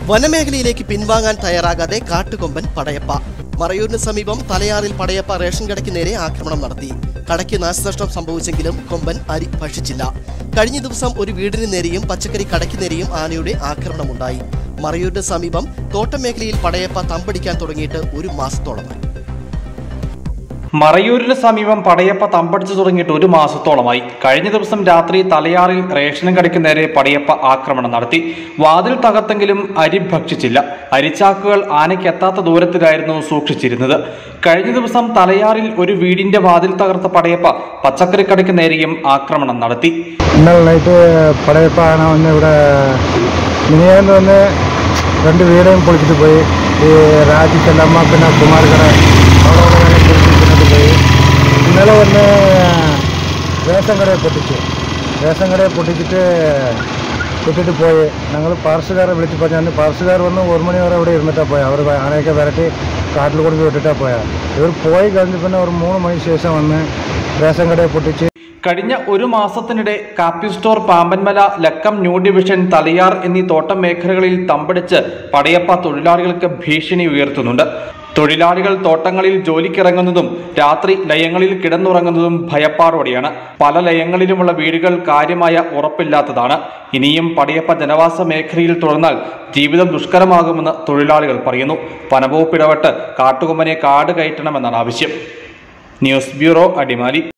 വനമേഖലയിലേക്ക് പിൻവാങ്ങാൻ തയ്യാറാകാതെ കാട്ടുകൊമ്പൻ പടയപ്പ മറയൂരിന് സമീപം തലയാറിൽ പടയപ്പ റേഷൻ കടയ്ക്ക് നേരെ ആക്രമണം നടത്തി കടയ്ക്ക് നാശനഷ്ടം സംഭവിച്ചെങ്കിലും കൊമ്പൻ അരി ഭക്ഷിച്ചില്ല കഴിഞ്ഞ ദിവസം ഒരു വീടിന് നേരെയും പച്ചക്കറി കടയ്ക്ക് നേരെയും ആനയുടെ ആക്രമണമുണ്ടായി മറയൂരിന് സമീപം തോട്ടം മേഖലയിൽ പടയപ്പ തമ്പടിക്കാൻ തുടങ്ങിയിട്ട് ഒരു മാസത്തോളമായി മറയൂരിന് സമീപം പടയപ്പ തമ്പടിച്ചു തുടങ്ങിയിട്ട് ഒരു മാസത്തോളമായി കഴിഞ്ഞ ദിവസം രാത്രി തലയാറിൽ റേഷൻ കടയ്ക്ക് നേരെ പടയപ്പ ആക്രമണം നടത്തി വാതിൽ തകർത്തെങ്കിലും അരി ഭക്ഷിച്ചില്ല അരിച്ചാക്കുകൾ ആനയ്ക്ക് എത്താത്ത ദൂരത്തിലായിരുന്നു സൂക്ഷിച്ചിരുന്നത് കഴിഞ്ഞ ദിവസം തലയാറിൽ ഒരു വീടിന്റെ വാതിൽ തകർത്ത പടയപ്പ പച്ചക്കറി കടയ്ക്ക് നേരെയും ആക്രമണം നടത്തി ഇന്നലെ നൈറ്റ് പടയപ്പ ആന വന്ന് ഇവിടെ മിനിയാന്ന് വന്ന് രണ്ട് വീടും പൊളിച്ചിട്ട് പോയി ഈ രാജി ചെല്ലമ്മ പിന്നെ കുമാർകട അവിടെ അവിടെ പൊളിച്ചിട്ട് പോയി ഇന്നലെ വന്ന് റേഷൻ കടയെ പൊട്ടിച്ചു റേഷൻ കടയെ പൊട്ടിച്ചിട്ട് വിട്ടിട്ട് പോയി ഞങ്ങൾ പാർസുകാരെ വിളിച്ച് പറഞ്ഞു പാർസുകാർ വന്ന് ഒരു മണി വരെ ഇവിടെ ഇരുന്നിട്ടാണ് പോയത് അവർ ആനയൊക്കെ വിരട്ടി കാട്ടിൽ കൊണ്ട് വിട്ടിട്ടാണ് പോയത് ഇവർ പോയി കഴിഞ്ഞ് പിന്നെ ഒരു മൂന്ന് മണിക്ക് ശേഷം വന്ന് റേഷൻ കടയെ പൊട്ടിച്ച് കഴിഞ്ഞ ഒരു മാസത്തിനിടെ കാപ്പി സ്റ്റോർ പാമ്പൻമല ലക്കം ന്യൂ ഡിവിഷൻ തലയാർ എന്നീ തോട്ടം മേഖലകളിൽ തമ്പടിച്ച് പടയപ്പ തൊഴിലാളികൾക്ക് ഭീഷണി ഉയർത്തുന്നുണ്ട് തൊഴിലാളികൾ തോട്ടങ്ങളിൽ ജോലിക്കിറങ്ങുന്നതും രാത്രി ലയങ്ങളിൽ കിടന്നുറങ്ങുന്നതും ഭയപ്പാടോടെയാണ് പല ലയങ്ങളിലുമുള്ള വീടുകൾ കാര്യമായ ഉറപ്പില്ലാത്തതാണ് ഇനിയും പടയപ്പ ജനവാസ മേഖലയിൽ തുടർന്നാൽ ജീവിതം ദുഷ്കരമാകുമെന്ന് തൊഴിലാളികൾ പറയുന്നു വനവകുപ്പ് ഇടപെട്ട് കാട്ടുകൊമ്പനെ കാട് കയറ്റണമെന്നാണ് ആവശ്യം ന്യൂസ് ബ്യൂറോ അടിമാലി